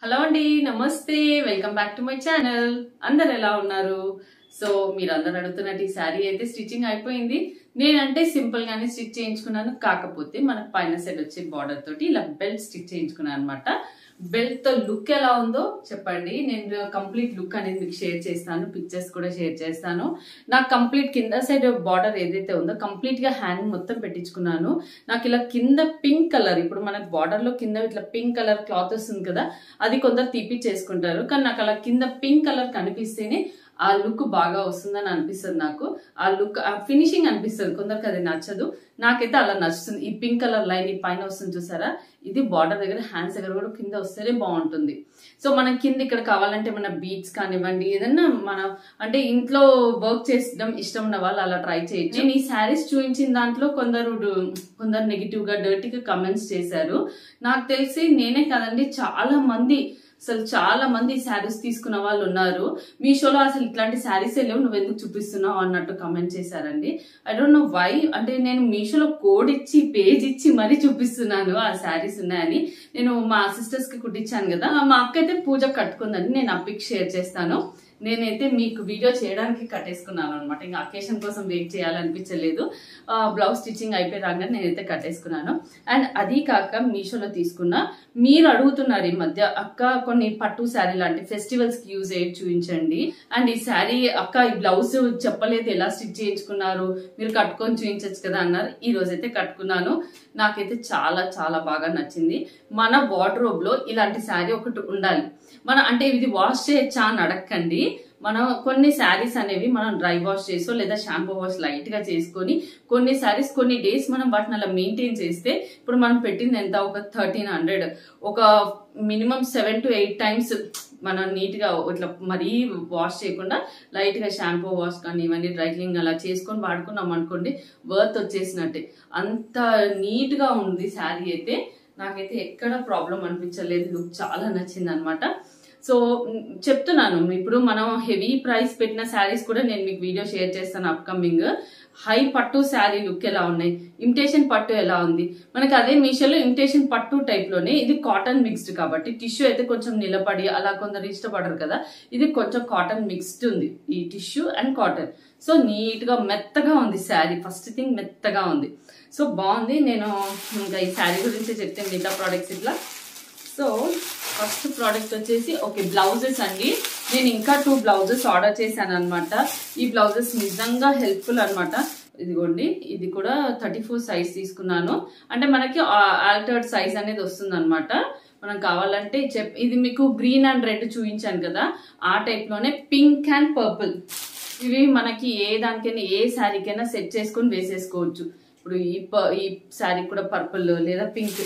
hello అండి నమస్తే welcome back to my channel అందరు ఎలా ఉన్నారు సో మీరు అందరు అడుగుతున్నట్టు ఈ శారీ అయితే స్టిచ్చింగ్ అయిపోయింది నేనంటే సింపుల్ గానే స్టిచ్ చేయించుకున్నాను కాకపోతే మనకు పైన సైడ్ వచ్చే బార్డర్ తోటి ఇలా బెల్ట్ స్టిచ్ చేయించుకున్నాను అనమాట బెల్ట్ తో లుక్ ఎలా ఉందో చెప్పండి నేను కంప్లీట్ లుక్ అనేది మీకు షేర్ చేస్తాను పిక్చర్స్ కూడా షేర్ చేస్తాను నాకు కంప్లీట్ కింద సైడ్ బార్డర్ ఏదైతే ఉందో కంప్లీట్ గా హ్యాండ్ మొత్తం పెట్టించుకున్నాను నాకు ఇలా కింద పింక్ కలర్ ఇప్పుడు మనకు బార్డర్ లో కింద ఇట్లా పింక్ కలర్ క్లాత్ వస్తుంది కదా అది కొందరు తీపిచ్చేసుకుంటారు కానీ నాకు అలా కింద పింక్ కలర్ కనిపిస్తేనే ఆ లుక్ బాగా వస్తుందని అనిపిస్తుంది నాకు ఆ లుక్ ఆ ఫినిషింగ్ అనిపిస్తుంది కొందరికి అది నచ్చదు నాకైతే అలా నచ్చుతుంది ఈ పింక్ కలర్ లైన్ ఈ పైన వస్తుంది చూసారా ఇది బార్డర్ దగ్గర హ్యాండ్స్ దగ్గర కూడా కింద వస్తేనే బాగుంటుంది సో మనం కింద ఇక్కడ కావాలంటే మన బీట్స్ కానివ్వండి ఏదన్నా మన అంటే ఇంట్లో వర్క్ చేసడం ఇష్టం ఉన్న వాళ్ళు అలా ట్రై చేయొచ్చు నేను ఈ శారీస్ చూపించిన దాంట్లో కొందరు కొందరు నెగిటివ్ గా డర్టీగా కమెంట్స్ చేశారు నాకు తెలిసి నేనే కదండి చాలా మంది అసలు చాలా మంది శారీస్ తీసుకున్న వాళ్ళు ఉన్నారు మీషోలో అసలు ఇట్లాంటి శారీస్ లేవు నువ్వు ఎందుకు చూపిస్తున్నావు అన్నట్టు కమెంట్ చేశారండి ఐ డోంట్ నో వై అంటే నేను మీషోలో కోడ్ ఇచ్చి పేజ్ ఇచ్చి మరీ చూపిస్తున్నాను ఆ శారీస్ ఉన్నాయని నేను మా సిస్టర్స్ కి కుట్టించాను కదా మా అక్క అయితే పూజ కట్టుకుందని నేను ఆ పిక్ షేర్ చేస్తాను నేనైతే మీకు వీడియో చేయడానికి కట్టేసుకున్నాను అనమాట ఇంకా అకేషన్ కోసం వెయిట్ చేయాలనిపించలేదు బ్లౌజ్ స్టిచ్చింగ్ అయిపోయి రాగానే నేనైతే కట్టేసుకున్నాను అండ్ అది కాక మీషోలో తీసుకున్న మీరు అడుగుతున్నారు ఈ మధ్య అక్క కొన్ని పట్టు శారీ లాంటి ఫెస్టివల్స్ కి యూజ్ అయ్యి చూపించండి అండ్ ఈ శారీ అక్క ఈ బ్లౌజ్ చెప్పలేదు ఎలా స్టిచ్ చేయించుకున్నారు మీరు కట్టుకొని చూపించచ్చు కదా అన్నారు ఈ రోజైతే కట్టుకున్నాను నాకైతే చాలా చాలా బాగా నచ్చింది మన వార్డ్రోబ్ లో ఇలాంటి శారీ ఒకటి ఉండాలి మన అంటే ఇది వాష్ చేయొచ్చా అని అడగండి మనం కొన్ని శారీస్ అనేవి మనం డ్రై వాష్ చేసో లేదా షాంపూ వాష్ లైట్ గా చేసుకొని కొన్ని శారీస్ కొన్ని డేస్ మనం వాటిని అలా మెయింటైన్ చేస్తే ఇప్పుడు మనం పెట్టింది ఎంత ఒక థర్టీన్ హండ్రెడ్ ఒక minimum seven to eight times మనం నీట్ గా ఇట్లా మరీ వాష్ చేయకుండా లైట్ గా షాంపూ వాష్ కానీ ఇవన్నీ డ్రై క్లీనింగ్ అలా చేసుకొని వాడుకున్నాం అనుకోండి వర్త్ వచ్చేసినట్టే అంత నీట్ గా ఉంది శారీ అయితే నాకైతే ఎక్కడ ప్రాబ్లం అనిపించలేదు లుక్ చాలా నచ్చింది అనమాట సో చెప్తున్నాను ఇప్పుడు మనం హెవీ ప్రైస్ పెట్టిన శారీస్ కూడా నేను మీకు వీడియో షేర్ చేస్తాను అప్కమింగ్ హై పట్టు శారీ లుక్ ఎలా ఉన్నాయి ఇమిటేషన్ పట్టు ఎలా ఉంది మనకి అదే మీషోలో ఇమిటేషన్ పట్టు టైప్ లోనే ఇది కాటన్ మిక్స్డ్ కాబట్టి టిష్యూ అయితే కొంచెం నిలబడి అలా కొందరు ఇష్టపడరు కదా ఇది కొంచెం కాటన్ మిక్స్డ్ ఉంది ఈ tissue and cotton so neat గా మెత్తగా ఉంది శారీ ఫస్ట్ థింగ్ మెత్తగా ఉంది సో బాగుంది నేను ఇంకా ఈ శారీ గురించి చెప్తే మిగతా ప్రోడక్ట్స్ ఇట్లా సో ఫస్ట్ ప్రోడక్ట్ వచ్చేసి ఓకే బ్లౌజెస్ అండి నేను ఇంకా టూ బ్లౌజెస్ ఆర్డర్ చేశాను అనమాట ఈ బ్లౌజెస్ నిజంగా హెల్ప్ఫుల్ అనమాట ఇదిగోండి ఇది కూడా థర్టీ ఫోర్ సైజ్ తీసుకున్నాను అంటే మనకి ఆల్టర్డ్ సైజ్ అనేది వస్తుంది అనమాట మనం కావాలంటే చెప్ ఇది మీకు గ్రీన్ అండ్ రెడ్ చూపించాను కదా ఆ టైప్ లోనే పింక్ అండ్ పర్పుల్ ఇవి మనకి ఏ దానికైనా ఏ శారీకైనా సెట్ చేసుకొని వేసేసుకోవచ్చు ఇప్పుడు ఈ ఈ శారీ కూడా పర్పుల్ లేదా పింక్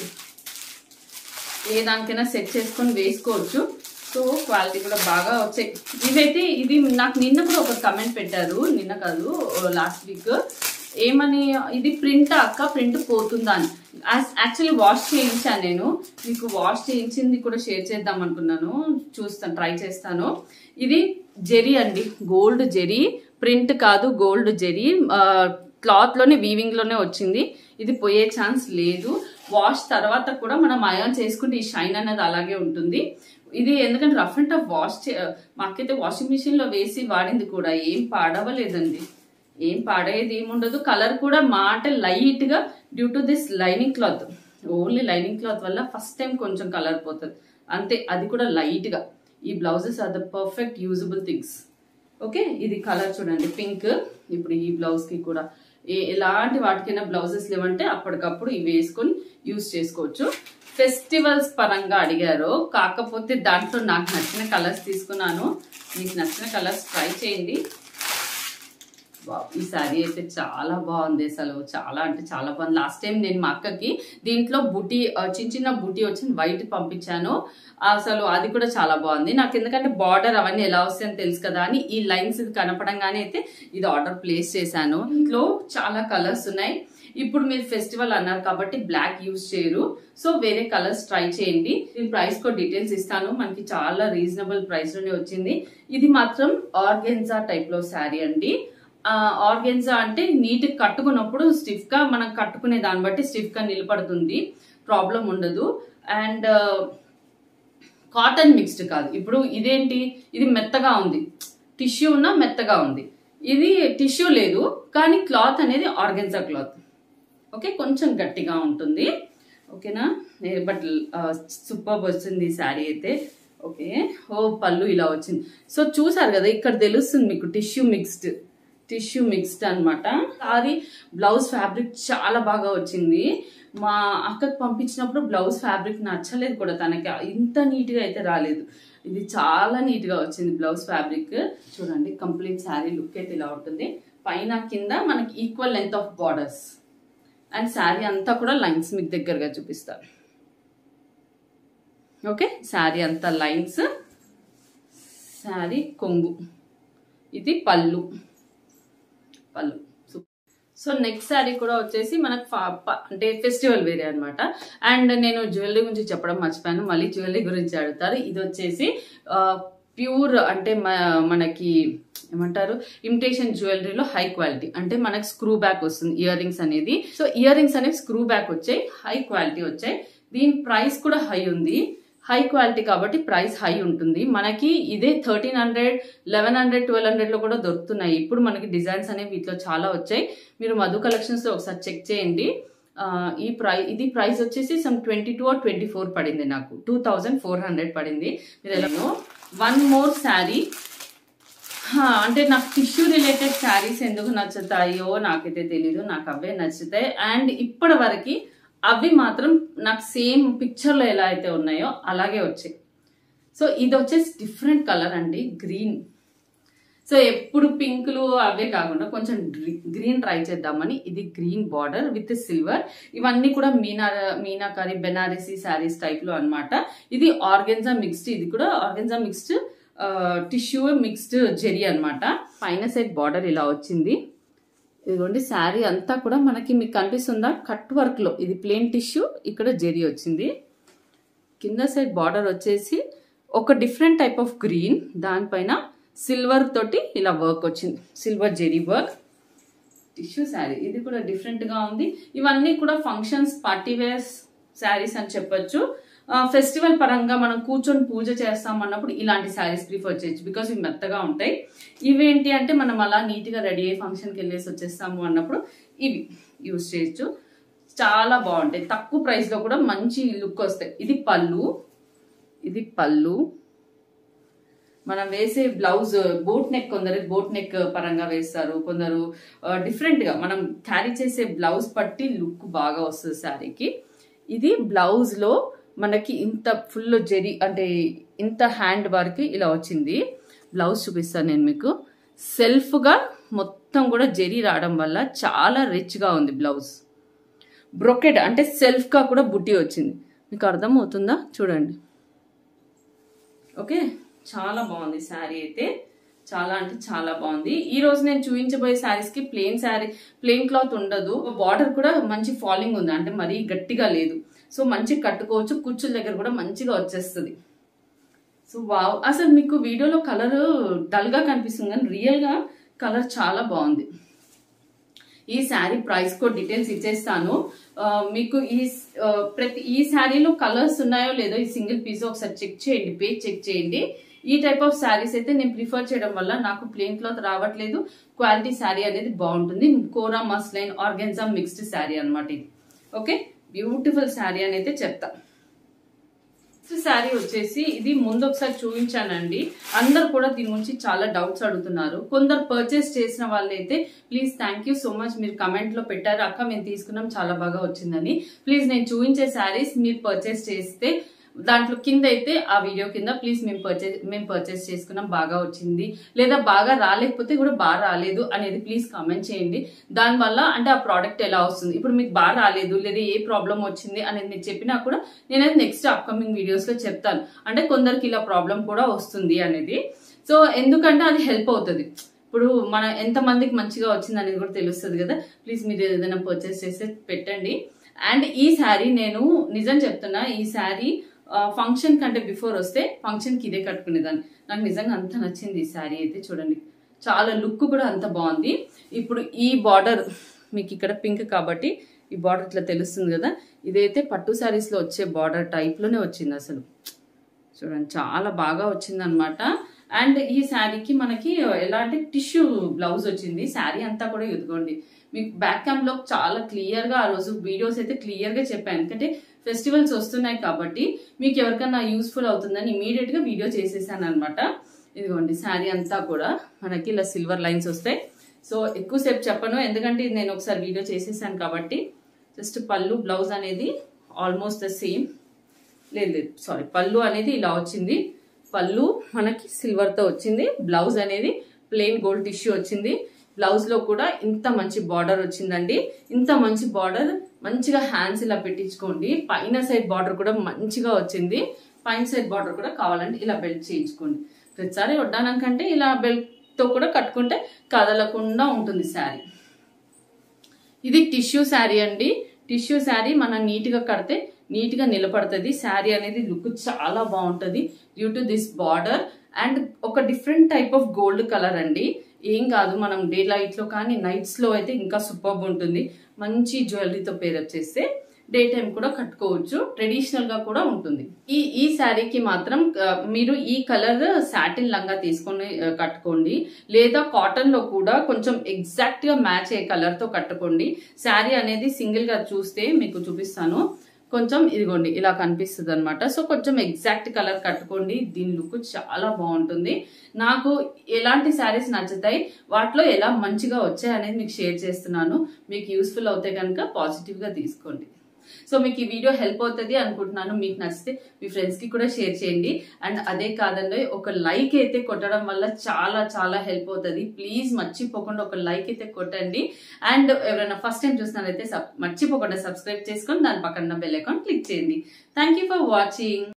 ఏ దానికైనా సెట్ చేసుకొని వేసుకోవచ్చు సో క్వాలిటీ కూడా బాగా వచ్చాయి ఇవైతే ఇది నాకు నిన్న కూడా ఒక కమెంట్ పెట్టారు నిన్న కాదు లాస్ట్ వీక్ ఏమని ఇది ప్రింట్ అక్క ప్రింట్ పోతుందా అని యాక్చువల్లీ వాష్ చేయించాను నేను మీకు వాష్ చేయించింది కూడా షేర్ చేద్దాం అనుకున్నాను చూస్తాను ట్రై చేస్తాను ఇది జెరీ అండి గోల్డ్ జెరీ ప్రింట్ కాదు గోల్డ్ జెరీ క్లాత్ లోనే వీవింగ్ లోనే వచ్చింది ఇది పోయే ఛాన్స్ లేదు వాష్ తర్వాత కూడా మనం అయాన్ చేసుకుంటే ఈ షైన్ అనేది అలాగే ఉంటుంది ఇది ఎందుకంటే రఫ్ అండ్ టఫ్ వాష్ మాకైతే వాషింగ్ మిషన్ లో వేసి వాడింది కూడా ఏం పాడవలేదండి ఏం పాడేది ఏముండదు కలర్ కూడా మాట లైట్ గా due to this lining cloth only lining cloth వల్ల ఫస్ట్ టైం కొంచెం కలర్ పోతుంది అంతే అది కూడా లైట్ గా ఈ blouses are the perfect usable things okay ఇది కలర్ చూడండి పింక్ ఇప్పుడు ఈ బ్లౌజ్ కి కూడా ఎలాంటి వాటికైనా బ్లౌజెస్ లేవంటే అప్పటికప్పుడు ఇవి వేసుకొని యూజ్ చేసుకోవచ్చు ఫెస్టివల్స్ పరంగా అడిగారు కాకపోతే దాంట్లో నాకు నచ్చిన కలర్స్ తీసుకున్నాను మీకు నచ్చిన కలర్స్ ట్రై చేయండి ఈ శారీ అయితే చాలా బాగుంది అసలు చాలా అంటే చాలా బాగుంది లాస్ట్ టైం నేను మా అక్కకి దీంట్లో బుటీ చిన్న చిన్న బుటీ వచ్చిన వైట్ పంపించాను అసలు అది కూడా చాలా బాగుంది నాకు ఎందుకంటే బార్డర్ అవన్నీ ఎలా వస్తాయని తెలుసు కదా అని ఈ లైన్స్ కనపడంగానే అయితే ఇది ఆర్డర్ ప్లేస్ చేశాను ఇంట్లో చాలా కలర్స్ ఉన్నాయి ఇప్పుడు మీరు ఫెస్టివల్ అన్నారు కాబట్టి బ్లాక్ యూజ్ చేయరు సో వేరే కలర్స్ ట్రై చేయండి నేను ప్రైస్ కో డీటెయిల్స్ ఇస్తాను మనకి చాలా రీజనబుల్ ప్రైస్ లోనే వచ్చింది ఇది మాత్రం ఆర్గెన్జా టైప్ లో శారీ అండి ఆర్గెన్జా అంటే నీట్ కట్టుకున్నప్పుడు స్టిఫ్ గా మనం కట్టుకునే దాన్ని బట్టి స్టిఫ్ గా నిలబడుతుంది ప్రాబ్లం ఉండదు అండ్ కాటన్ మిక్స్డ్ కాదు ఇప్పుడు ఇదేంటి ఇది మెత్తగా ఉంది టిష్యూ ఉన్న మెత్తగా ఉంది ఇది టిష్యూ లేదు కానీ క్లాత్ అనేది ఆర్గెన్జా క్లాత్ ఓకే కొంచెం గట్టిగా ఉంటుంది ఓకేనా బట్ సూపర్ వచ్చింది ఈ శారీ అయితే ఓకే ఓ పళ్ళు ఇలా వచ్చింది సో చూసారు కదా ఇక్కడ తెలుస్తుంది మీకు టిష్యూ మిక్స్డ్ టిష్యూ మిక్స్డ్ అనమాట సారీ బ్లౌజ్ ఫ్యాబ్రిక్ చాలా బాగా వచ్చింది మా అక్కకు పంపించినప్పుడు బ్లౌజ్ ఫ్యాబ్రిక్ నచ్చలేదు కూడా తనకి ఇంత నీట్గా అయితే రాలేదు ఇది చాలా నీట్గా వచ్చింది బ్లౌజ్ ఫ్యాబ్రిక్ చూడండి కంప్లీట్ శారీ లుక్ అయితే ఇలా ఉంటుంది పైన కింద మనకి equal length of borders and sari అంతా కూడా లైన్స్ మీకు దగ్గరగా చూపిస్తారు ఓకే శారీ అంతా లైన్స్ శారీ కొంగు ఇది పళ్ళు పళ్ళు సో నెక్స్ట్ శారీ కూడా వచ్చేసి మనకు అంటే ఫెస్టివల్ వేరే అనమాట అండ్ నేను జ్యువెలరీ గురించి చెప్పడం మర్చిపోయాను మళ్ళీ జ్యువెలరీ గురించి అడుగుతారు ఇది వచ్చేసి ప్యూర్ అంటే మనకి ఏమంటారు ఇమిటేషన్ జ్యువెలరీలో హై క్వాలిటీ అంటే మనకి స్క్రూ బ్యాక్ వస్తుంది ఇయర్ రింగ్స్ అనేది సో ఇయర్ రింగ్స్ అనేవి స్క్రూ బ్యాక్ వచ్చాయి హై క్వాలిటీ వచ్చాయి దీని ప్రైస్ కూడా హై ఉంది హై క్వాలిటీ కాబట్టి ప్రైస్ హై ఉంటుంది మనకి ఇదే thirteen hundred eleven hundred twelve హండ్రెడ్లో కూడా దొరుకుతున్నాయి ఇప్పుడు మనకి డిజైన్స్ అనేవి వీటిలో చాలా వచ్చాయి మీరు మధు కలెక్షన్స్లో ఒకసారి చెక్ చేయండి ఈ ప్రై ఇది ప్రైస్ వచ్చేసి some twenty two or twenty four పడింది నాకు టూ థౌజండ్ ఫోర్ హండ్రెడ్ పడింది మీరు ఎలానో వన్ మోర్ శారీ అంటే నాకు టిష్యూ రిలేటెడ్ శారీస్ ఎందుకు నచ్చుతాయో నాకైతే తెలీదు నాకు అవే నచ్చుతాయి అండ్ ఇప్పటి వరకు అవి మాత్రం నాకు సేమ్ పిక్చర్లో ఎలా అయితే ఉన్నాయో అలాగే వచ్చాయి సో ఇది వచ్చేసి డిఫరెంట్ కలర్ అండి గ్రీన్ సో ఎప్పుడు పింకులు అవే కాకుండా కొంచెం గ్రీన్ ట్రై చేద్దామని ఇది గ్రీన్ బార్డర్ విత్ సిల్వర్ ఇవన్నీ కూడా మీనా మీనాకారి బెనారసీ శారీస్ టైప్లో అనమాట ఇది ఆర్గెన్జా మిక్స్డ్ ఇది కూడా organza mixed tissue mixed zari అనమాట పైన సైడ్ బార్డర్ ఇలా వచ్చింది ఇదిగోండి శారీ అంతా కూడా మనకి మీకు కనిపిస్తుందా కట్ వర్క్లో ఇది ప్లేన్ టిష్యూ ఇక్కడ జెరీ వచ్చింది కింద సైడ్ బార్డర్ వచ్చేసి ఒక డిఫరెంట్ టైప్ ఆఫ్ గ్రీన్ దానిపైన సిల్వర్ తోటి ఇలా వర్క్ వచ్చింది silver zari work tissue sari ఇది కూడా డిఫరెంట్గా ఉంది ఇవన్నీ కూడా ఫంక్షన్స్ పార్టీ వేర్స్ శారీస్ అని చెప్పొచ్చు ఫెస్టివల్ పరంగా మనం కూర్చొని పూజ చేస్తాం అన్నప్పుడు ఇలాంటి శారీస్ ప్రిఫర్ చేయొచ్చు బికాస్ ఇవి మెత్తగా ఉంటాయి ఇవేంటి అంటే మనం అలా నీట్గా రెడీ అయ్యి ఫంక్షన్కి వెళ్ళేసి వచ్చేస్తాము అన్నప్పుడు ఇవి యూజ్ చేయొచ్చు చాలా బాగుంటాయి తక్కువ ప్రైస్లో కూడా మంచి లుక్ వస్తాయి ఇది పళ్ళు ఇది పళ్ళు మనం వేసే బ్లౌజ్ బోట్ నెక్ కొందరు బోట్ నెక్ పరంగా వేస్తారు కొందరు డిఫరెంట్గా మనం క్యారీ చేసే బ్లౌజ్ పట్టి లుక్ బాగా వస్తుంది శారీకి ఇది బ్లౌజ్లో మనకి ఇంత ఫుల్ జెరీ అంటే ఇంత హ్యాండ్ వర్క్ ఇలా వచ్చింది బ్లౌజ్ చూపిస్తాను నేను మీకు సెల్ఫ్గా మొత్తం కూడా జెరీ రావడం వల్ల చాలా రిచ్గా ఉంది బ్లౌజ్ బ్రొకెడ్ అంటే సెల్ఫ్గా కూడా బుట్టి వచ్చింది మీకు అర్థం అవుతుందా చూడండి ఓకే చాలా బాగుంది శారీ అయితే చాలా అంటే చాలా బాగుంది ఈ రోజు నేను చూపించబోయే శారీస్ కి ప్లెయిన్ శారీ ప్లెయిన్ క్లాత్ ఉండదు బార్డర్ కూడా మంచి ఫాలింగ్ ఉంది అంటే మరీ గట్టిగా లేదు సో మంచి కట్టుకోవచ్చు కుచ్చుల దగ్గర కూడా మంచిగా వచ్చేస్తుంది సో వావ్ అసలు మీకు వీడియోలో కలర్ డల్గా కనిపిస్తుంది కానీ రియల్గా కలర్ చాలా బాగుంది ఈ శారీ ప్రైస్ కూడా డీటెయిల్స్ ఇచ్చేస్తాను మీకు ఈ ప్రతి ఈ శారీలో కలర్స్ ఉన్నాయో లేదో ఈ సింగిల్ పీస్ ఒకసారి చెక్ చేయండి పేజ్ చెక్ చేయండి ఈ టైప్ ఆఫ్ శారీస్ అయితే నేను ప్రిఫర్ చేయడం వల్ల నాకు ప్లెయిన్ క్లాత్ రావట్లేదు క్వాలిటీ శారీ అనేది బాగుంటుంది kora muslin organza mixed sari అనమాట ఇది ఓకే బ్యూటిఫుల్ శారీ అని అయితే చెప్తా నెక్స్ట్ శారీ వచ్చేసి ఇది ముందు ఒకసారి చూపించానండి అందరు కూడా దీని గురించి చాలా డౌట్స్ అడుగుతున్నారు కొందరు పర్చేస్ చేసిన వాళ్ళైతే please thank you so much మీరు కమెంట్ లో పెట్టారు అక్క మేము తీసుకున్నాం చాలా బాగా వచ్చిందని ప్లీజ్ నేను చూపించే శారీస్ మీరు పర్చేస్ చేస్తే దాంట్లో కింద అయితే ఆ వీడియో కింద ప్లీజ్ మేము పర్చేస్ మేము పర్చేస్ చేసుకున్నాం బాగా వచ్చింది లేదా బాగా రాలేకపోతే కూడా బాగా రాలేదు అనేది ప్లీజ్ కామెంట్ చేయండి దానివల్ల అంటే ఆ ప్రోడక్ట్ ఎలా వస్తుంది ఇప్పుడు మీకు బాగా రాలేదు లేదా ఏ ప్రాబ్లం వచ్చింది అనేది మీరు చెప్పినా కూడా నేనైతే నెక్స్ట్ అప్కమింగ్ వీడియోస్ లో చెప్తాను అంటే కొందరికి ఇలా ప్రాబ్లం కూడా వస్తుంది అనేది సో ఎందుకంటే అది హెల్ప్ అవుతుంది ఇప్పుడు మన ఎంత మందికి మంచిగా వచ్చింది అనేది కూడా తెలుస్తుంది కదా ప్లీజ్ మీరు ఏదైనా పర్చేస్ చేస్తే పెట్టండి అండ్ ఈ శారీ నేను నిజం చెప్తున్నా ఈ శారీ ఫంక్షన్ కంటే బిఫోర్ వస్తే ఫంక్షన్కి ఇదే కట్టుకునేదాన్ని నాకు నిజంగా అంత నచ్చింది ఈ శారీ అయితే చూడండి చాలా లుక్ కూడా అంత బాగుంది ఇప్పుడు ఈ బార్డర్ మీకు ఇక్కడ పింక్ కాబట్టి ఈ బార్డర్ ఇట్లా తెలుస్తుంది కదా ఇదైతే పట్టు శారీస్లో వచ్చే బార్డర్ టైప్లోనే వచ్చింది అసలు చూడండి చాలా బాగా వచ్చింది అనమాట అండ్ ఈ శారీకి మనకి ఎలాంటి టిష్యూ బ్లౌజ్ వచ్చింది శారీ అంతా కూడా ఇదిగోండి మీకు బ్యాక్ క్యామ్ లో చాలా క్లియర్ గా ఆ రోజు వీడియోస్ అయితే క్లియర్ గా చెప్పాను ఎందుకంటే ఫెస్టివల్స్ వస్తున్నాయి కాబట్టి మీకు ఎవరికైనా యూస్ఫుల్ అవుతుందని ఇమీడియట్ గా వీడియో చేసేసాను అనమాట ఇదిగోండి శారీ అంతా కూడా మనకి ఇలా సిల్వర్ లైన్స్ వస్తాయి సో ఎక్కువసేపు చెప్పను ఎందుకంటే ఇది నేను ఒకసారి వీడియో చేసేసాను కాబట్టి జస్ట్ పళ్ళు బ్లౌజ్ అనేది ఆల్మోస్ట్ ద సేమ్ లేదు లేదు సారీ పళ్ళు అనేది ఇలా వచ్చింది పళ్ళు మనకి సిల్వర్తో వచ్చింది బ్లౌజ్ అనేది ప్లెయిన్ గోల్డ్ టిష్యూ వచ్చింది బ్లౌజ్ లో కూడా ఇంత మంచి బార్డర్ వచ్చిందండి ఇంత మంచి బార్డర్ మంచిగా హ్యాండ్స్ ఇలా పెట్టించుకోండి పైన సైడ్ బార్డర్ కూడా మంచిగా వచ్చింది పైన సైడ్ బార్డర్ కూడా కావాలంటే ఇలా బెల్ట్ చేయించుకోండి ప్రతిసారి వడ్డానం కంటే ఇలా బెల్ట్ తో కూడా కట్టుకుంటే కదలకుండా ఉంటుంది శారీ ఇది టిష్యూ శారీ అండి టిష్యూ శారీ మనం నీట్ గా కడితే నీట్ గా నిలబడుతుంది శారీ అనేది లుక్ చాలా బాగుంటది due to this border and ఒక different type of gold colour అండి ఏం కాదు మనం డే లైట్ లో కానీ నైట్స్ లో అయితే ఇంకా సూపర్ ఉంటుంది మంచి జ్యువెలరీతో పేరప్ చేస్తే డే టైం కూడా కట్టుకోవచ్చు ట్రెడిషనల్ గా కూడా ఉంటుంది ఈ ఈ శారీకి మాత్రం ఆ, మీరు ఈ కలర్ సాటిన్ లంగా తీసుకొని ఆ, కట్టుకోండి లేదా కాటన్ లో కూడా కొంచెం ఎగ్జాక్ట్ గా మ్యాచ్ అయ్యే కలర్ తో కట్టుకోండి శారీ అనేది సింగిల్ గా చూస్తే మీకు చూపిస్తాను కొంచెం ఇదిగోండి ఇలా కనిపిస్తుంది అనమాట సో కొంచెం ఎగ్జాక్ట్ కలర్ కట్టుకోండి దీని లుక్ చాలా బాగుంటుంది నాకు ఎలాంటి శారీస్ నచ్చుతాయి వాటిలో ఎలా మంచిగా వచ్చాయి అనేది మీకు షేర్ చేస్తున్నాను మీకు యూస్ఫుల్ అవుతే కనుక పాజిటివ్ గా తీసుకోండి సో మీకు ఈ వీడియో హెల్ప్ అవుతుంది అనుకుంటున్నాను మీకు నచ్చితే మీ ఫ్రెండ్స్ కి కూడా షేర్ చేయండి అండ్ అదే కాదండి ఒక లైక్ అయితే కొట్టడం వల్ల చాలా చాలా హెల్ప్ అవుతుంది ప్లీజ్ మర్చిపోకుండా ఒక లైక్ అయితే కొట్టండి అండ్ ఎవరైనా ఫస్ట్ టైం చూసినారైతే సబ్ మర్చిపోకుండా సబ్స్క్రైబ్ చేసుకొని దాని పక్కన బెల్ అకౌంట్ క్లిక్ చేయండి థ్యాంక్ యూ ఫర్ వాచింగ్